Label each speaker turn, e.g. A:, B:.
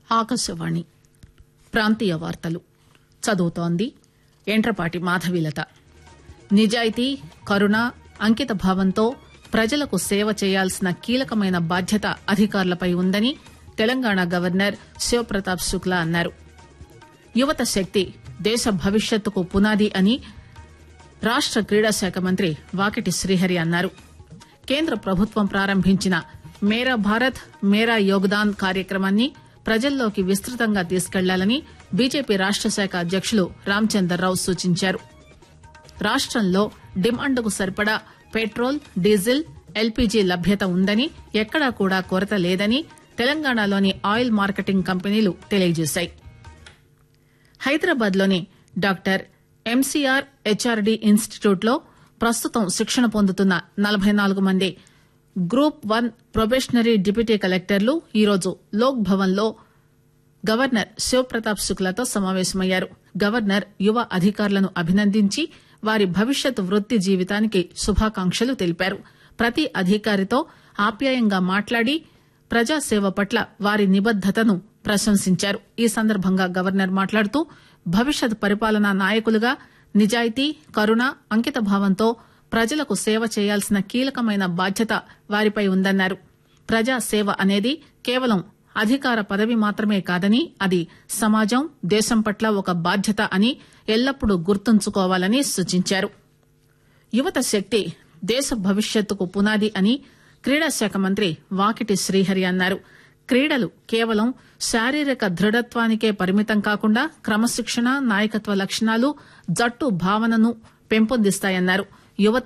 A: ఆకాశవాణి ప్రాంతీయ వార్తలు చదువుతోంది ఎంట్రపాటి మాధవీలత నిజాయితీ కరుణ అంకిత భావంతో ప్రజలకు సేవ చేయాల్సిన కీలకమైన బాధ్యత అధికారులపై ఉందని తెలంగాణ గవర్నర్ శివప్రతాప్ శుక్లా అన్నారు యువత శక్తి దేశ భవిష్యత్తుకు పునాది అని రాష్ట క్రీడా శాఖ మంత్రి వాకిటి శ్రీహరి అన్నారు కేంద్ర ప్రభుత్వం ప్రారంభించిన మేరా భారత్ మేరా యోగదాన్ కార్యక్రమాన్ని ప్రజల్లోకి విస్తృతంగా తీసుకెళ్లాలని బీజేపీ రాష్ట శాఖ అధ్యకులు రామచందర్రావు సూచించారు రాష్టంలో డిమాండ్కు సరిపడా పెట్రోల్ డీజిల్ ఎల్పీజీ లభ్యత ఉందని ఎక్కడా కూడా కొరత లేదని తెలంగాణలోని ఆయిల్ మార్కెటింగ్ కంపెనీలు తెలియజేశాయి హైదరాబాద్ లోని డాక్టర్ ఎంసీఆర్ హెచ్ఆర్డీ ఇన్స్టిట్యూట్ లో ప్రస్తుతం శిక్షణ పొందుతున్న నలభై నాలుగు మంది గ్రూప్ వన్ ప్రొబేషనరీ డిప్యూటీ కలెక్టర్లు ఈరోజు లోక్ భవన్ లో గవర్నర్ శివప్రతాప్ శుక్లాతో సమావేశమయ్యారు గవర్నర్ యువ అధికారులను అభినందించి వారి భవిష్యత్ వృత్తి జీవితానికి శుభాకాంక్షలు తెలిపారు ప్రతి అధికారితో ఆప్యాయంగా మాట్లాడి ప్రజాసేవ పట్ల వారి నిబద్దతను ప్రశంసించారు ఈ సందర్భంగా గవర్నర్ మాట్లాడుతూ భవిష్యత్ పరిపాలనా నాయకులుగా నిజాయితీ కరుణ అంకిత భావంతో ప్రజలకు సేవ చేయాల్సిన కీలకమైన బాధ్యత వారిపై ఉందన్నారు ప్రజాసేవ అనేది కేవలం అధికార పదవి మాత్రమే కాదని అది సమాజం దేశం పట్ల ఒక బాధ్యత అని ఎల్లప్పుడూ గుర్తుంచుకోవాలని సూచించారు యువత శక్తి దేశ భవిష్యత్తుకు పునాది అని క్రీడా శాఖ మంత్రి వాకిటి శ్రీహరి అన్నారు క్రీడలు కేవలం శారీరక దృఢత్వానికే పరిమితం కాకుండా క్రమశిక్షణ నాయకత్వ లక్షణాలు జట్టు భావనను పెంపొందిస్తాయన్నారు యువత